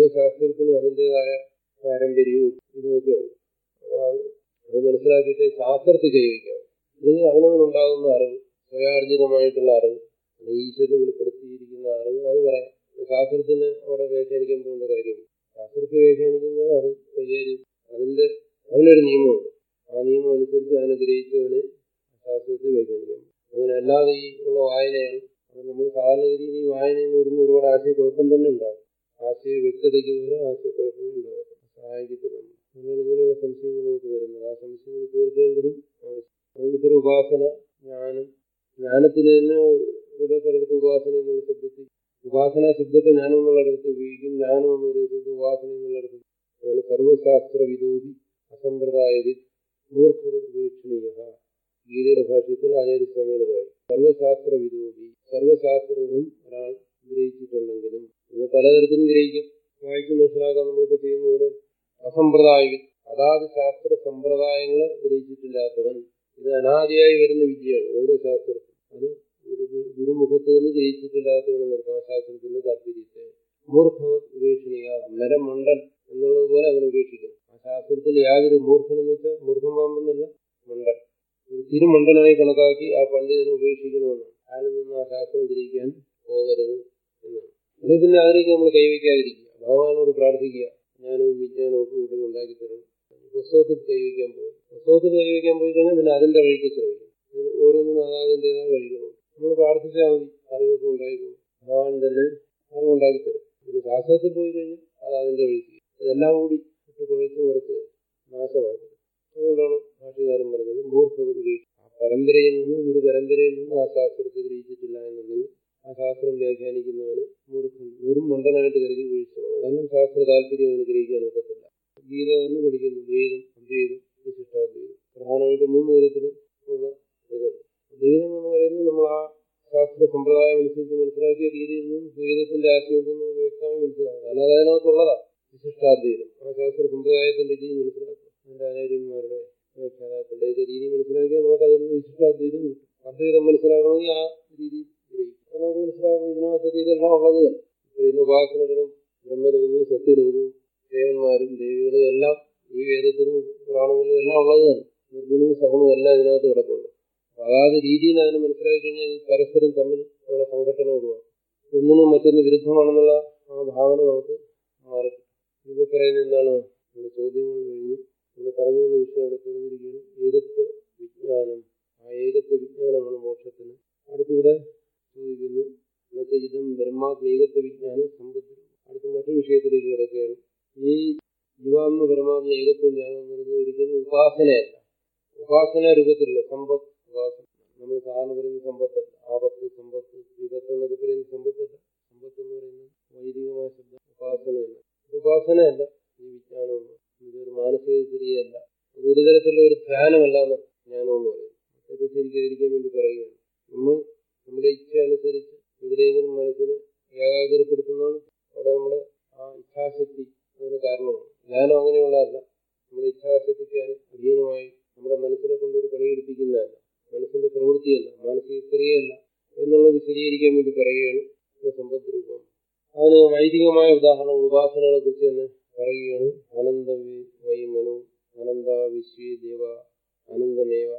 ശാസ്ത്രത്തിനും അതിൻ്റെതായ പാരമ്പര്യവും ഇതുമൊക്കെ ഉണ്ട് അപ്പോൾ അത് അത് മനസ്സിലാക്കിയിട്ട് ശാസ്ത്രത്തിൽ കൈവയ്ക്കാം അല്ലെങ്കിൽ അവനവനുണ്ടാകുന്ന അറിവ് സ്വയാർജിതമായിട്ടുള്ള അറിവ് അല്ലെങ്കിൽ ഈശ്വരന് വെളിപ്പെടുത്തിയിരിക്കുന്ന അറിവ് അത് പറയാം ശാസ്ത്രത്തിന് അവിടെ വ്യാഖ്യാനിക്കാൻ പോകേണ്ട കാര്യമില്ല ശാസ്ത്രത്തെ വ്യാഖ്യാനിക്കുന്നത് അത് കൈകാര്യം അതിന്റെ അതിനൊരു നിയമമുണ്ട് ആ നിയമം അനുസരിച്ച് അതിനെ ഗ്രഹിച്ചവന് ശാസ്ത്രത്തെ വ്യാഖ്യാനിക്കാം അങ്ങനെ അല്ലാതെ ഈ ഉള്ള വായനയാണ് അത് നമ്മൾ സാധാരണഗതിയിൽ ഈ വായനയിൽ നിന്ന് വരുന്ന ഒരുപാട് ആശയക്കുഴപ്പം തന്നെ ഉണ്ടാകും ആശയ വ്യക്തതയ്ക്ക് പകരം ആശയക്കുഴപ്പങ്ങൾ ഉണ്ടാകും സഹായിക്കത്തില്ല അങ്ങനെയാണ് ഇങ്ങനെയുള്ള സംശയങ്ങൾ നമുക്ക് വരുന്നത് ആ സംശയങ്ങൾ തീർക്കേണ്ടതും ആവശ്യം അതുകൊണ്ട് ഇത്തരം ഉപാസന ജ്ഞാനം ജ്ഞാനത്തിന് തന്നെ ഇവിടെ പലയിടത്ത് ഉപാസന എന്നുള്ള ശബ്ദത്തിൽ ഉപാസന ശബ്ദത്തെ ജ്ഞാനം എന്നുള്ള ഇടത്ത് ഉപയോഗിക്കും ജ്ഞാനം എന്ന് പറയുന്ന ശബ്ദം ഉപാസന എന്നുള്ള ഇടത്ത് അതുപോലെ സർവശാസ്ത്ര വിദോപി അസമ്പ്രദായ വിദ് മൂർഖവീക്ഷണീയ ഗീതയുടെ ഭാഷയത്തിൽ ആചാര്യസ്വാമികൾ പറയും സർവശാസ്ത്ര വിദോപി സർവശാസ്ത്രങ്ങളും ഒരാൾ ഗ്രഹിച്ചിട്ടുണ്ടെങ്കിലും ഇത് പലതരത്തിലും ഗ്രഹിക്കാം വായിച്ച് മനസ്സിലാക്കാൻ നമ്മളിപ്പോൾ ചെയ്യുന്ന പോലെ അസമ്പ്രദായ വിദ് അതാത് ശാസ്ത്ര സമ്പ്രദായങ്ങളെ ഗ്രഹിച്ചിട്ടില്ലാത്തവൻ ഇത് അനാദിയായി വരുന്ന വിദ്യയാണ് ഓരോ ശാസ്ത്രത്തിലും അത് ഒരു ഗുരു- ഗുരുമുഖത്ത് നിന്ന് ഗ്രഹിച്ചിട്ടില്ലാത്തവന് നിർത്താം ആ ശാസ്ത്രത്തിന്റെ താല്പര്യത്തെ മൂർഖവത് ഉപേക്ഷണീയ മരമണ്ടൻ എന്നുള്ളതുപോലെ അവൻ ഉപേക്ഷിക്കണം ആ ശാസ്ത്രത്തിൽ യാതൊരു മൂർഖൻ എന്ന് വെച്ചാൽ മൂർഖൻ പാമ്പെന്നല്ല മണ്ടൻ ഒരു തിരുമണ്ടനായി കണക്കാക്കി ആ പണ്ഡിതനെ ഉപേക്ഷിക്കണമെന്നാണ് അയാളിൽ നിന്ന് ആ ശാസ്ത്രം ഗ്രഹിക്കാൻ പോകരുത് എന്നാണ് അല്ലെങ്കിൽ പിന്നെ അതിലേക്ക് നമ്മൾ കൈവയ്ക്കാതിരിക്കുക ഭഗവാനോട് പ്രാർത്ഥിക്കുക ജ്ഞാനവും വിജ്ഞാനവും ഒക്കെ ഉടനെ ഉണ്ടാക്കി തരണം പുസ്തകത്തിൽ കൈവയ്ക്കാൻ പോകും പുസ്തകത്തിൽ കൈവയ്ക്കാൻ പോയി കഴിഞ്ഞാൽ പിന്നെ അതിന്റെ വഴിക്ക് ശ്രമിക്കും ഇതിന് ഓരോന്നിനും അതാതിൻ്റെതായ വഴികളുണ്ട് നമ്മൾ പ്രാർത്ഥിച്ചാൽ മതി അറിവൊക്കെ ഉണ്ടായിക്കോളും ഭഗവാൻ തന്നെ അറിവുണ്ടാക്കി തരും പിന്നെ ശാസ്ത്രത്തിൽ പോയി കഴിഞ്ഞാൽ അത് അതിന്റെ വഴിക്ക് ഇതെല്ലാം കൂടി ഇട്ട് കുഴച്ച് കുറച്ച് നാശമാക്കും അതുകൊണ്ടാണ് ഭാഷകാരൻ പറഞ്ഞത് മൂർഖവത് വീഴ്ച ആ പരമ്പരയിൽ നിന്ന് ഒരു പരമ്പരയിൽ നിന്ന് ആ ശാസ്ത്രത്തെ ഗ്രഹിച്ചിട്ടില്ല എന്നുണ്ടെങ്കിൽ ആ ശാസ്ത്രം വ്യാഖ്യാനിക്കുന്നവന് മൂർഖൻ വെറും മണ്ടനായിട്ട് കരുതി വീഴ്ച പോകണം കാരണം ശാസ്ത്ര താല്പര്യം അവന് ഗ്രഹിക്കാൻ ഒക്കത്തില്ല ഗീത തന്നെ പഠിക്കുന്നു ദ്വൈതം അദ്വൈതം വിശിഷ്ടാദ്വൈതം പ്രധാനമായിട്ട് മൂന്ന് തരത്തിൽ ഉള്ള ഇതുണ്ട് ദ്വൈതം എന്ന് പറയുന്നത് നമ്മൾ ആ ശാസ്ത്ര സമ്പ്രദായം അനുസരിച്ച് മനസ്സിലാക്കിയ രീതിയിൽ നിന്നും ദ്വൈതത്തിന്റെ ആശയം ഉണ്ടെന്ന് നമുക്ക് വ്യക്തമായി മനസ്സിലാക്കാം കാരണം അത് അതിനകത്തുള്ളതാ വിശിഷ്ടാദ്വൈതം ആ ശാസ്ത്ര സമ്പ്രദായത്തിന്റെ രീതി മനസ്സിലാക്കാം അതിന്റെ ആചാര്യന്മാരുടെ വ്യാഖ്യാതാക്കളുടെ ഒക്കെ രീതി മനസ്സിലാക്കിയാൽ നമുക്ക് അതിൽ നിന്ന് വിശിഷ്ടാദ്വൈതം കിട്ടും അദ്വൈതം മനസ്സിലാക്കണമെങ്കിൽ ആ രീതിയിൽ ഗ്രഹിക്കും അപ്പൊ നമുക്ക് മനസ്സിലാക്കും ഇതിനകത്തൊക്കെ ഇതെല്ലാം ഉള്ളത് തന്നെ ഇപ്പൊ ഇന്ന് ഉപാസനകളും ബ്രഹ്മലോകവും സത്യലോകവും ദേവന്മാരും ദേവികളും എല്ലാം ഈ വേദത്തിലും പുരാണങ്ങളിലും എല്ലാം ഉള്ളത് തന്നെ നിർഗുണവും സഗുണവും എല്ലാം ഇതിനകത്ത് കിടപ്പുണ്ട് അപ്പൊ അതാത് രീതിയിൽ അതിനെ മനസ്സിലാക്കി കഴിഞ്ഞാൽ ഇത് പരസ്പരം തമ്മിൽ ഉള്ള സംഘടന ഒഴിവാക്കും ഒന്നിനും മറ്റൊന്ന് വിരുദ്ധമാണെന്നുള്ള ആ ഭാവന നമുക്ക് മാറി ഇവിടെ പറയുന്നത് എന്താണ് നമ്മുടെ ചോദ്യങ്ങൾ കഴിഞ്ഞ് ഇവിടെ പറഞ്ഞു വന്ന വിഷയം അവിടെ തീർന്നിരിക്കുകയാണ് ഏകത്വ വിജ്ഞാനം ആ ഏകത്വ വിജ്ഞാനമാണ് മോക്ഷത്തിന് അടുത്തിവിടെ ചോദിക്കുന്നു എന്നുവെച്ചാൽ ഇതും ബ്രഹ്മാത്മ ഏകത്വ വിജ്ഞാനം സമ്പത്തി അടുത്ത മറ്റൊരു വിഷയത്തിലേക്ക് കിടക്കുകയാണ് ഈ ജീവാത്മ പരമാത്മ ഏകത്വ ജ്ഞാനം എന്ന് പറയുന്നത് ഒരിക്കലും ഉപാസനയല്ല ഉപാസന രൂപത്തിലുള്ള സമ്പത്ത് ഉപാസന നമ്മൾ സാധാരണ പറയുന്ന സമ്പത്തല്ല ആപത്ത് സമ്പത്ത് വിപത്ത് എന്നൊക്കെ പറയുന്ന സമ്പത്തല്ല സമ്പത്ത് എന്ന് പറയുന്നത് വൈദികമായ ശബ്ദം ഉപാസനയല്ല ഇത് ഉപാസനയല്ല ഈ വിജ്ഞാനമൊന്നും ഇതൊരു മാനസിക ക്രിയയല്ല ഇത് ഒരു തരത്തിലുള്ള ഒരു ധ്യാനമല്ല എന്ന് ജ്ഞാനം എന്ന് പറയുന്നത് തെറ്റിദ്ധരിക്കാതിരിക്കാൻ വേണ്ടി പറയുകയാണ് നമ്മൾ നമ്മുടെ ഇച്ഛ അനുസരിച്ച് എവിടെയെങ്കിലും മനസ്സിനെ ഏകാഗ്രപ്പെടുത്തുന്നതാണ് അവിടെ നമ്മുടെ ആ ഇച്ഛാശക്തി അതിന് കാരണമാണ് ജ്ഞാനം അങ്ങനെയുള്ളതല്ല നമ്മുടെ ഇച്ഛാശക്തിക്ക് അധീനമായി നമ്മുടെ മനസ്സിനെ കൊണ്ട് ഒരു പണിയെടുപ്പിക്കുന്നതല്ല മനസ്സിന്റെ പ്രവൃത്തിയല്ല മാനസിക ക്രിയയല്ല എന്നുള്ളത് വിശദീകരിക്കാൻ വേണ്ടി പറയുകയാണ് ഇത് സമ്പത്ത് രൂപം അതിന് വൈദികമായ ഉദാഹരണങ്ങൾ ഉപാസനകളെ കുറിച്ച് തന്നെ പറയുകയാണ് അനന്ത വൈ മനു അനന്ത വിശ്വേ ദേവ അനന്തമേവ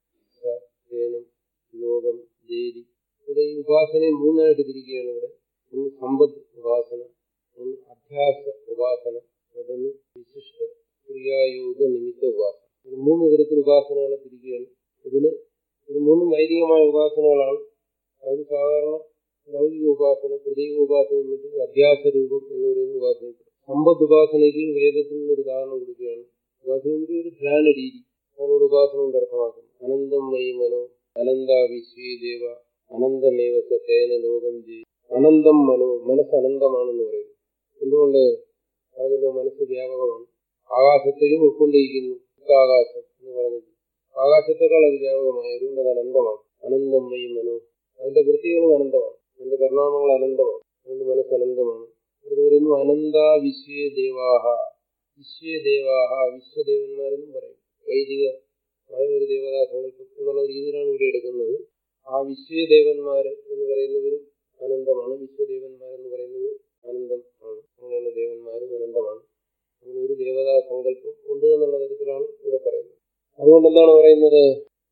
സേനം ലോകം ദേരി ഇവിടെ ഈ ഉപാസനയെ മൂന്നായിട്ട് തിരിക്കുകയാണ് ഇവിടെ ഒന്ന് സമ്പത്ത് ഉപാസന ഒന്ന് അഭ്യാസ ഉപാസന മറ്റൊന്ന് വിശിഷ്ട ക്രിയായോഗ നിമിത്ത ഉപാസന ഇത് മൂന്ന് തരത്തിൽ ഉപാസനകളെ തിരിക്കുകയാണ് ഇതിന് ഇത് മൂന്നും വൈദികമായ ഉപാസനകളാണ് അത് സാധാരണ ലൗകിക ഉപാസന പ്രതീക ഉപാസനയും മറ്റും അഭ്യാസ രൂപം എന്ന് പറയുന്ന ഉപാസന സമ്പദ് ഉപാസനയ്ക്ക് വേദത്തിൽ നിന്ന് ഒരു ഉദാഹരണം കൊടുക്കുകയാണ് ഉപാസന ഒരു ധ്യാന രീതി അതിനോട് ഉപാസന കൊണ്ട് അർത്ഥമാക്കുന്നു അനന്തം വൈ മനോ അനന്ത വിശ്വേ ദേവ അനന്തമേവ സേന ലോകം ജയി അനന്തം മനോ മനസ്സ് അനന്തമാണെന്ന് പറയുന്നു എന്തുകൊണ്ട് പറഞ്ഞല്ലോ മനസ്സ് വ്യാപകമാണ് ആകാശത്തെയും ഉൾക്കൊണ്ടിരിക്കുന്നു ആകാശം എന്ന് പറഞ്ഞിട്ട് ആകാശത്തെക്കാൾ അത് വ്യാപകമായി അതുകൊണ്ട് അത് അനന്തമാണ് അനന്തം വൈ മനോ അതിന്റെ വൃത്തികളും അനന്തമാണ് അതിന്റെ പരിണാമങ്ങൾ അനന്തമാണ് അതുകൊണ്ട് മനസ്സ് അനന്തമാണ് അത് പറയുന്നു അനന്ത വിശ്വേ ദേവാഹ വിശ്വേ ദേവാഹ വിശ്വദേവന്മാരെന്നും പറയും വൈദികമായ ഒരു ദേവതാ സങ്കല്പം എന്നുള്ള രീതിയിലാണ് ഇവിടെ എടുക്കുന്നത് ആ വിശ്വദേവന്മാര് എന്ന് പറയുന്നവരും അനന്തമാണ് വിശ്വദേവന്മാരെന്ന് പറയുന്നത് അനന്തം ആണ് അങ്ങനെയുള്ള ദേവന്മാരും അതുകൊണ്ട് എന്താണ് പറയുന്നത്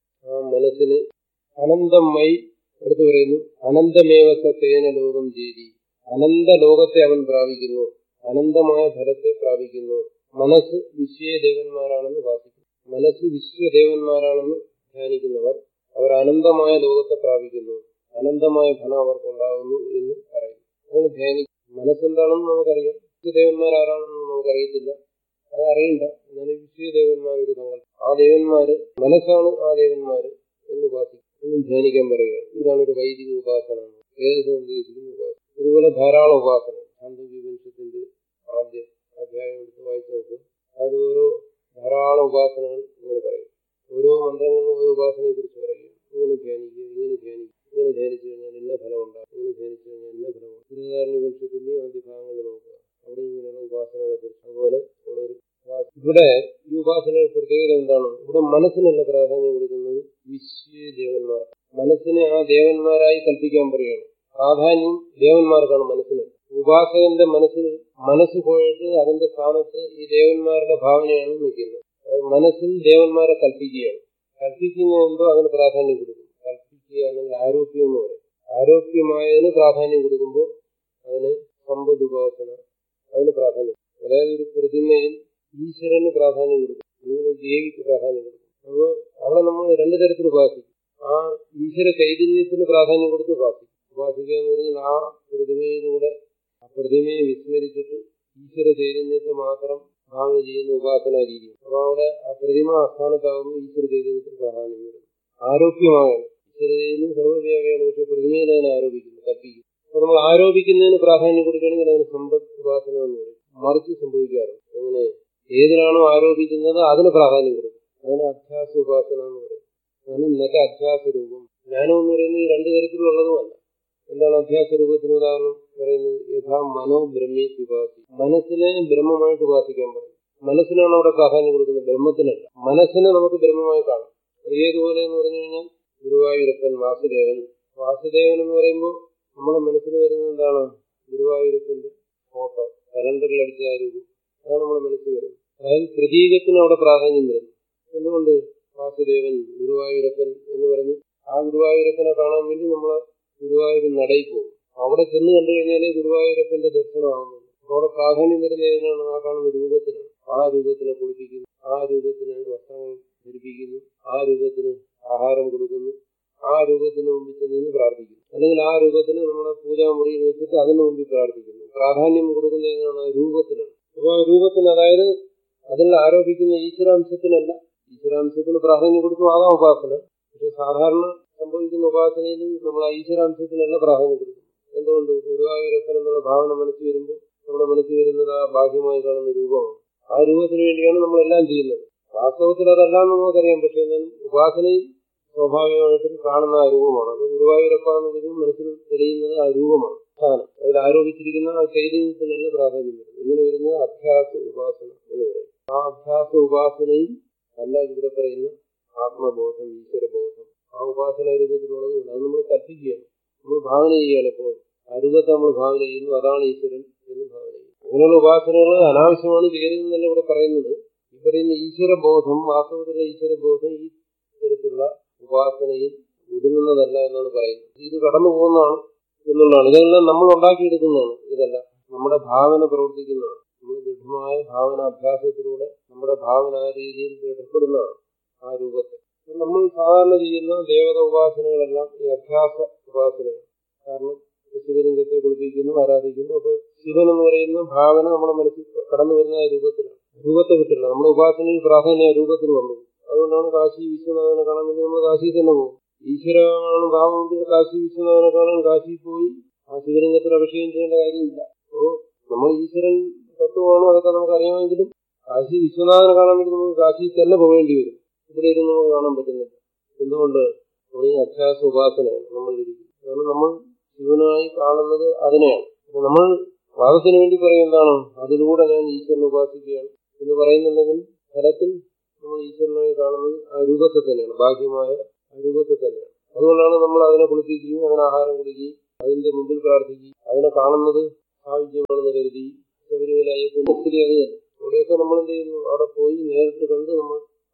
ആ മനസ്സിന് അനന്തമായി അടുത്ത് പറയുന്നു അനന്തമേവ സത്തേന ലോകം ചെയ്തി അനന്ത ലോകത്തെ അവൻ പ്രാപിക്കുന്നു അനന്തമായ ഫലത്തെ പ്രാപിക്കുന്നു മനസ്സ് വിശ്വദേവന്മാരാണെന്ന് വാസിക്കുന്നു മനസ്സ് വിശ്വദേവന്മാരാണെന്ന് ധ്യാനിക്കുന്നവർ അവർ അനന്തമായ ലോകത്തെ പ്രാപിക്കുന്നു അനന്തമായ ഫലം അവർക്കുണ്ടാകുന്നു എന്ന് പറയുന്നു അങ്ങനെ ധ്യാനിക്കും മനസ്സെന്താണെന്ന് നമുക്കറിയാം വിശ്വദേവന്മാരാരാണെന്ന് നമുക്കറിയത്തില്ല അത് അറിയണ്ട എന്നാലും വിശ്വദേവന്മാരൊരു തങ്ങൾ ആ ദേവന്മാര് മനസ്സാണ് ആ ദേവന്മാര് എന്ന് ഉപാസിക്കും എന്ന് ധ്യാനിക്കാൻ പറയുകയാണ് ഇതാണ് ഒരു വൈദിക ഉപാസന വേദത്തിൽ ഉദ്ദേശിക്കുന്ന ഉപാസന ഇതുപോലെ ധാരാളം ഉപാസന ശാന്തവിവംശത്തിന്റെ ആദ്യ അധ്യായം എടുത്ത് വായിച്ചു നോക്കുക അതിൽ ഓരോ ധാരാളം ഉപാസനകൾ ഇങ്ങനെ പറയും ഓരോ മന്ത്രങ്ങളിലും ഓരോ ഉപാസനയെ കുറിച്ച് പറയും ഇങ്ങനെ ധ്യാനിക്കുക ഇങ്ങനെ ധ്യാനിക്കുക ഇങ്ങനെ ധ്യാനിച്ചു കഴിഞ്ഞാൽ ഇന്ന ഫലം ഉണ്ടാകും ഇങ്ങനെ ധ്യാനിച്ചു കഴിഞ്ഞാൽ ഇന്ന ഫലം ഗുരുധാരണ വംശത്തിന്റെ ആദ്യ ഭാഗങ്ങൾ നോക്കുക അവിടെ ഇങ്ങനെയുള്ള ഉപാസനകളെ കുറിച്ച് അതുപോലെ ഉള്ളൊരു ഇവിടെ ഈ ഉപാസനയുടെ പ്രത്യേകത എന്താണ് ഇവിടെ മനസ്സിനുള്ള പ്രാധാന്യം കൊടുക്കുന്നത് വിശ്വദേവന്മാർ മനസ്സിനെ ആ ദേവന്മാരായി കൽപ്പിക്കാൻ പറയുകയാണ് പ്രാധാന്യം ദേവന്മാർക്കാണ് മനസ്സിന് ഉപാസകന്റെ മനസ്സിൽ മനസ്സ് പോയിട്ട് അതിന്റെ സ്ഥാനത്ത് ഈ ദേവന്മാരുടെ ഭാവനയാണ് നിൽക്കുന്നത് മനസ്സിൽ ദേവന്മാരെ കൽപ്പിക്കുകയാണ് കൽപ്പിക്കുന്ന എന്തോ അതിന് പ്രാധാന്യം കൊടുക്കും കൽപ്പിക്കുക അല്ലെങ്കിൽ ആരോപ്യം എന്ന് പറയും ആരോപ്യമായതിന് പ്രാധാന്യം കൊടുക്കുമ്പോൾ അതിന് സമ്പദ് ഉപാസന അതിന് പ്രാധാന്യം അതായത് ഒരു പ്രതിമയിൽ ഈശ്വരന് പ്രാധാന്യം കൊടുക്കും അല്ലെങ്കിൽ ഒരു ദേവിക്ക് പ്രാധാന്യം കൊടുക്കും അപ്പോൾ അവിടെ നമ്മൾ രണ്ടു തരത്തിൽ ഉപാസിക്കും ആ ഈശ്വര ചൈതന്യത്തിന് പ്രാധാന്യം കൊടുത്ത് ഉപാസിക്കും ഉപാസിക്കുക എന്ന് പറഞ്ഞാൽ ആ പ്രതിമയിലൂടെ ആ പ്രതിമയെ വിസ്മരിച്ചിട്ട് ഈശ്വര ചൈതന്യത്തെ മാത്രം ഭാവന ചെയ്യുന്ന ഉപാസന രീതി അപ്പൊ അവിടെ ആ പ്രതിമ ആസ്ഥാനത്താകുന്നു ഈശ്വര ചൈതന്യത്തിന് പ്രാധാന്യം വരുന്നു ആരോഗ്യമാകണം ഈശ്വര ചൈതന്യം സർവ്വവ്യാപിയാണ് പക്ഷെ പ്രതിമയിൽ അതിനെ ആരോപിക്കുന്നു കൽപ്പിക്കുന്നു അപ്പൊ നമ്മൾ ആരോപിക്കുന്നതിന് പ്രാധാന്യം കൊടുക്കുകയാണെങ്കിൽ അതിന് സമ്പദ് ഉപാസന എന്ന് പറയും മറിച്ച് സംഭവിക്കാറുണ്ട് എങ്ങനെ ഏതിലാണോ ആരോപിക്കുന്നത് അതിന് പ്രാധാന്യം കൊടുക്കും അതിന് അധ്യാസ ഉപാസന എന്ന് പറയും അതാണ് ഇന്നത്തെ അധ്യാസ രൂപം ജ്ഞാനം എന്ന് പറയുന്നത് ഈ രണ്ടു തരത്തിലുള്ളതുമല്ല എന്താണ് അധ്യാസ രൂപത്തിന് ഉദാഹരണം പറയുന്നത് യഥാ മനോ ബ്രഹ്മി ഉപാസി മനസ്സിനെ ബ്രഹ്മമായിട്ട് ഉപാസിക്കാൻ പറയും മനസ്സിനാണ് അവിടെ പ്രാധാന്യം കൊടുക്കുന്നത് ബ്രഹ്മത്തിനല്ല മനസ്സിനെ നമുക്ക് ബ്രഹ്മമായി കാണാം അത് ഏതുപോലെ എന്ന് പറഞ്ഞു കഴിഞ്ഞാൽ ഗുരുവായൂരപ്പൻ വാസുദേവൻ വാസുദേവൻ എന്ന് പറയുമ്പോൾ നമ്മുടെ മനസ്സിൽ വരുന്നത് എന്താണ് ഗുരുവായൂരപ്പന്റെ ഫോട്ടോ കലണ്ടറിൽ അടിച്ച ആ രൂപം അതാണ് നമ്മുടെ മനസ്സിൽ വരുന്നത് അതായത് പ്രതീകത്തിന് അവിടെ പ്രാധാന്യം വരുന്നു എന്തുകൊണ്ട് വാസുദേവൻ ഗുരുവായൂരപ്പൻ എന്ന് പറഞ്ഞ് ആ ഗുരുവായൂരപ്പനെ കാണാൻ വേണ്ടി നമ്മൾ ഗുരുവായൂർ നടയിൽ പോകും അവിടെ ചെന്ന് കണ്ടു കഴിഞ്ഞാലേ ഗുരുവായൂരപ്പന്റെ ദർശനമാകുന്നുള്ളൂ അവിടെ പ്രാധാന്യം വരുന്ന ഏതിനാണ് ആ കാണുന്ന രൂപത്തിനാണ് ആ രൂപത്തിനെ കുളിപ്പിക്കുന്നു ആ രൂപത്തിന് വസ്ത്രങ്ങൾ ധരിപ്പിക്കുന്നു ആ രൂപത്തിന് ആഹാരം കൊടുക്കുന്നു ആ രൂപത്തിന് മുമ്പിൽ ചെന്ന് പ്രാർത്ഥിക്കുന്നു അല്ലെങ്കിൽ ആ രൂപത്തിന് നമ്മുടെ പൂജാമുറിയിൽ വെച്ചിട്ട് അതിന് മുമ്പിൽ പ്രാർത്ഥിക്കുന്നു പ്രാധാന്യം കൊടുക്കുന്ന ഏതാണ് രൂപത്തിനാണ് അപ്പൊ ആ രൂപത്തിന് അതായത് അതിൽ ആരോപിക്കുന്ന ഈശ്വരാംശത്തിനല്ല ഈശ്വരാംശത്തിന് പ്രാധാന്യം കൊടുത്തു ആകാം ഉപാസന പക്ഷെ സാധാരണ സംഭവിക്കുന്ന ഉപാസനയിൽ നമ്മൾ ആ ഈശ്വരാംശത്തിനല്ല പ്രാധാന്യം കൊടുക്കുന്നു എന്തുകൊണ്ട് ഗുരുവായൂരപ്പൻ എന്നുള്ള ഭാവന മനസ്സിൽ വരുമ്പോൾ നമ്മുടെ മനസ്സിൽ വരുന്നത് ആ ബാഹ്യമായി കാണുന്ന രൂപമാണ് ആ രൂപത്തിന് വേണ്ടിയാണ് നമ്മളെല്ലാം ചെയ്യുന്നത് വാസ്തവത്തിൽ അതല്ല എന്ന് നമുക്കറിയാം പക്ഷെ എന്നാലും ഉപാസനയിൽ സ്വാഭാവികമായിട്ടും കാണുന്ന ആ രൂപമാണ് അത് ഗുരുവായൂരപ്പ എന്ന് വിളിക്കുമ്പോൾ മനസ്സിൽ തെളിയുന്നത് ആ രൂപമാണ് സ്ഥാനം അതിൽ ആരോപിച്ചിരിക്കുന്ന ആ ചൈതന്യത്തിനല്ല പ്രാധാന്യം വരുന്നത് ഇങ്ങനെ വരുന്നത് അഭ്യാസ ഉപാസന എന്ന് പറയും ആ അഭ്യാസ ഉപാസനയും അല്ല ഇവിടെ പറയുന്ന ആത്മബോധം ഈശ്വരബോധം ആ ഉപാസന രൂപത്തിലുള്ളത് അത് നമ്മൾ കൽപ്പിക്കുകയാണ് നമ്മൾ ഭാവന ചെയ്യുകയാണ് ഇപ്പോൾ ആ രൂപത്തെ നമ്മൾ ഭാവന ചെയ്യുന്നു അതാണ് ഈശ്വരൻ എന്ന് ഭാവന ചെയ്യുന്നു അങ്ങനെയുള്ള ഉപാസനകൾ അനാവശ്യമാണ് ചെയ്യരുതെന്നല്ല ഇവിടെ പറയുന്നത് ഈ പറയുന്ന ഈശ്വരബോധം വാസ്തവത്തിലുള്ള ഈശ്വരബോധം ഈ തരത്തിലുള്ള ഉപാസനയിൽ ഒതുങ്ങുന്നതല്ല എന്നാണ് പറയുന്നത് ഇത് കടന്നു പോകുന്നതാണ് എന്നുള്ളതാണ് ഇതെല്ലാം നമ്മൾ ഉണ്ടാക്കിയെടുക്കുന്നതാണ് ഇതെല്ലാം നമ്മുടെ ഭാവന പ്രവർത്തിക്കുന്നതാണ് നമ്മൾ ദൃഢമായ ഭാവന അഭ്യാസത്തിലൂടെ നമ്മുടെ ഭാവന ആ രീതിയിൽ ദൃഢപ്പെടുന്നതാണ് ആ രൂപത്തെ നമ്മൾ സാധാരണ ചെയ്യുന്ന ദേവത ഉപാസനകളെല്ലാം ഈ അഭ്യാസ ഉപാസനയാണ് കാരണം ശിവലിംഗത്തെ കുളിപ്പിക്കുന്നു ആരാധിക്കുന്നു അപ്പൊ ശിവൻ എന്ന് പറയുന്ന ഭാവന നമ്മുടെ മനസ്സിൽ കടന്നു വരുന്ന ആ രൂപത്തിലാണ് രൂപത്തെ വിട്ടില്ല നമ്മുടെ ഉപാസനയിൽ പ്രാധാന്യം ആ രൂപത്തിൽ വന്നു അതുകൊണ്ടാണ് കാശി വിശ്വനാഥനെ കാണാൻ വേണ്ടി നമ്മൾ കാശിയിൽ തന്നെ പോകും ഈശ്വരമാണ് ഭാവമെങ്കിൽ കാശി വിശ്വനാഥനെ കാണാൻ കാശിയിൽ പോയി ആ ശിവലിംഗത്തിൽ അഭിഷേകം ചെയ്യേണ്ട കാര്യമില്ല അപ്പോ നമ്മൾ ഈശ്വരൻ തത്വമാണ് അതൊക്കെ നമുക്ക് അറിയാമെങ്കിലും കാശി വിശ്വനാഥനെ കാണാൻ വേണ്ടി നമുക്ക് കാശിയിൽ തന്നെ പോകേണ്ടി വരും ഇവിടെ ഇരുന്ന് നമുക്ക് കാണാൻ പറ്റുന്നില്ല എന്തുകൊണ്ട് ഈ അഭ്യാസ ഉപാസനയാണ് നമ്മൾ ഇരിക്കുന്നത് കാരണം നമ്മൾ ശിവനായി കാണുന്നത് അതിനെയാണ് അപ്പൊ നമ്മൾ വാദത്തിന് വേണ്ടി പറയും എന്താണ് അതിലൂടെ ഞാൻ ഈശ്വരനെ ഉപാസിക്കുകയാണ് എന്ന് പറയുന്നുണ്ടെങ്കിൽ ഫലത്തിൽ നമ്മൾ ഈശ്വരനായി കാണുന്നത് ആ രൂപത്തെ തന്നെയാണ് ബാഹ്യമായ ആ രൂപത്തെ തന്നെയാണ് അതുകൊണ്ടാണ് നമ്മൾ അതിനെ കുളിപ്പിക്കുകയും അതിന് ആഹാരം കൊടുക്കുകയും അതിന്റെ മുമ്പിൽ പ്രാർത്ഥിക്കുകയും അതിനെ കാണുന്നത് ആവശ്യമാണെന്ന് കരുതി ശബരിമല അയ്യപ്പന്റെ സ്ഥിതി അത് തന്നെ അവിടെയൊക്കെ നമ്മൾ എന്ത് ചെയ്യുന്നു അവിടെ പോയി നേരിട്ട് കണ്ട് നമ്മൾ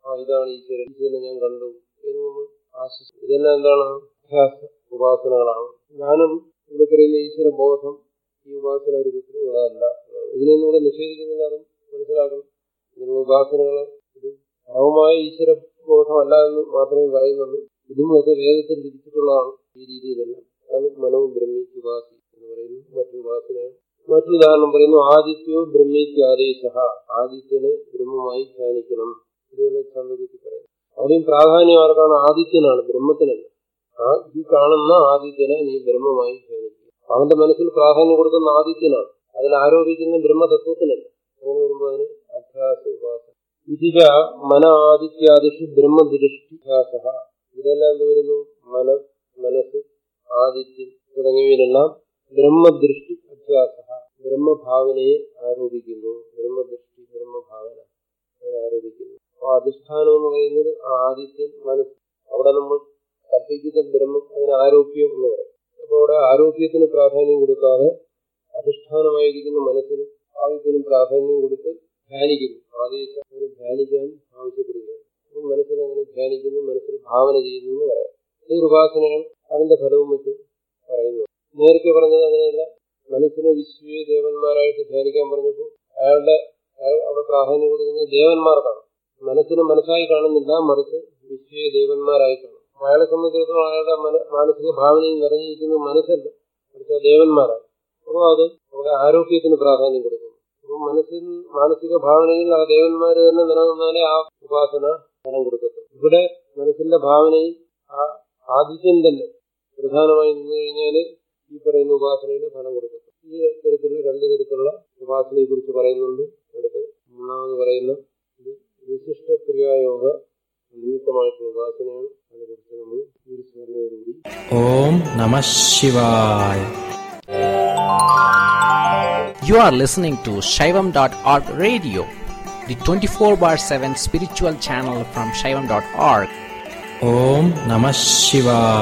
ആ ഇതാണ് ഈശ്വരൻ ഈശ്വരനെ ഞാൻ കണ്ടു എന്ന് നമ്മൾ ആശ്വസിക്കും ഇതെല്ലാം എന്താണ് അഭ്യാസ ഉപാസനകളാണ് ഞാനും ഇവിടെ പറയുന്ന ഈശ്വര ബോധം ഈ ഉപാസന രൂപത്തിൽ ഉള്ളതല്ല ഇതിനൊന്നും ഇവിടെ നിഷേധിക്കുന്നില്ല അതും മനസ്സിലാക്കണം ഇങ്ങനെയുള്ള ഉപാസനകൾ ഇത് പരമമായ ഈശ്വര ബോധമല്ല എന്ന് മാത്രമേ പറയുന്നുള്ളൂ ഇതും ഒക്കെ വേദത്തിൽ വിധിച്ചിട്ടുള്ളതാണ് ഈ രീതിയിലെല്ലാം അത് മനോ ബ്രഹ്മിക്ക് ഉപാസി എന്ന് പറയുന്നു മറ്റൊരു ഉപാസനയാണ് മറ്റൊരു ഉദാഹരണം പറയുന്നു ആദിത്യോ ബ്രഹ്മിക്ക് ആദേശ ആദിത്യനെ ബ്രഹ്മമായി ധ്യാനിക്കണം ഇതുപോലെ ചന്ദ്രഗതി പറയുന്നു അവിടെയും പ്രാധാന്യം ആർക്കാണ് ആദിത്യനാണ് ബ്രഹ്മത്തിനല്ല ആ ഈ കാണുന്ന ആദിത്യനെ നീ ബ്രഹ്മമായി ധ്യാനിക്കുക അവന്റെ മനസ്സിൽ പ്രാധാന്യം കൊടുക്കുന്ന ആദിത്യനാണ് അതിൽ ആരോപിക്കുന്ന ബ്രഹ്മതത്വത്തിനല്ല അങ്ങനെ വരുമ്പോൾ അതിന് അഭ്യാസ ഉപാസന ഇതിജ മന ആദിത്യാദിഷു ബ്രഹ്മദൃഷ്ടിഭ്യാസ ഇതെല്ലാം എന്ത് വരുന്നു മന മനസ്സ് ആദിത്യൻ തുടങ്ങിയവയിലെല്ലാം ബ്രഹ്മദൃഷ്ടി അഭ്യാസ ബ്രഹ്മഭാവനയെ ആരോപിക്കുന്നു ബ്രഹ്മദൃഷ്ടി ബ്രഹ്മഭാവന അതിനെ ആരോപിക്കുന്നു അപ്പൊ അധിഷ്ഠാനം എന്ന് പറയുന്നത് ആ ആദിത്യൻ മനസ്സ് അവിടെ നമ്മൾ കൽപ്പിക്കുന്ന ബ്രഹ്മം അതിന് ആരോപ്യം എന്ന് പറയും അപ്പൊ അവിടെ ആരോഗ്യത്തിന് പ്രാധാന്യം കൊടുക്കാതെ അധിഷ്ഠാനമായിരിക്കുന്ന മനസ്സിനും ആദ്യത്തിനും പ്രാധാന്യം കൊടുത്ത് ധ്യാനിക്കുന്നു ആദേശം അങ്ങനെ ധ്യാനിക്കാൻ ആവശ്യപ്പെടുകയാണ് അപ്പം മനസ്സിൽ അങ്ങനെ ധ്യാനിക്കുന്നു മനസ്സിൽ ഭാവന ചെയ്യുന്നു എന്ന് പറയാം ഇതൊരു ഉപാസനയാണ് അതിന്റെ ഫലവും മറ്റും പറയുന്നു നേരത്തെ പറഞ്ഞത് അങ്ങനെയല്ല മനസ്സിനെ വിശ്വീയ ദേവന്മാരായിട്ട് ധ്യാനിക്കാൻ പറഞ്ഞപ്പോൾ അയാളുടെ അയാൾ അവിടെ പ്രാധാന്യം കൊടുക്കുന്നത് ദേവന്മാർക്കാണ് മനസ്സിനെ മനസ്സായി കാണുന്നില്ല മറിച്ച് വിശ്വീയ ദേവന്മാരായി കാണും അയാളെ സംബന്ധിച്ചിടത്തോളം അയാളുടെ മാനസിക ഭാവനയിൽ നിറഞ്ഞിരിക്കുന്നത് മനസ്സല്ല മറിച്ച് ദേവന്മാരാണ് അപ്പോൾ അത് അവിടെ ആരോഗ്യത്തിന് പ്രാധാന്യം കൊടുക്കുന്നു അപ്പം മനസ്സിൽ മാനസിക ഭാവനയിൽ ആ ദേവന്മാര് തന്നെ നിലനിന്നാലേ ആ ഉപാസന ഫലം കൊടുക്കത്തു ഇവിടെ മനസ്സിന്റെ ഭാവനയിൽ ആ ആദിത്യൻ തന്നെ പ്രധാനമായി നിന്നു കഴിഞ്ഞാൽ ഈ പറയുന്ന ഉപാസനയുടെ ഫലം കൊടുക്കത്തു ഈ തരത്തിലുള്ള രണ്ട് തരത്തിലുള്ള ഉപാസനയെ കുറിച്ച് പറയുന്നുണ്ട് അടുത്ത് മൂന്നാമത് പറയുന്ന ഇത് വിശിഷ്ട ക്രിയായോഗ നിമിത്തമായിട്ടുള്ള ഉപാസനയാണ് അതിനെക്കുറിച്ച് നമ്മൾ ഈ ഒരു സ്മരണയോടുകൂടി ഓം നമ ശിവായ You are listening to Shaivam.org radio, the 24 bar 7 spiritual channel from Shaivam.org. Om Namah Shivaya.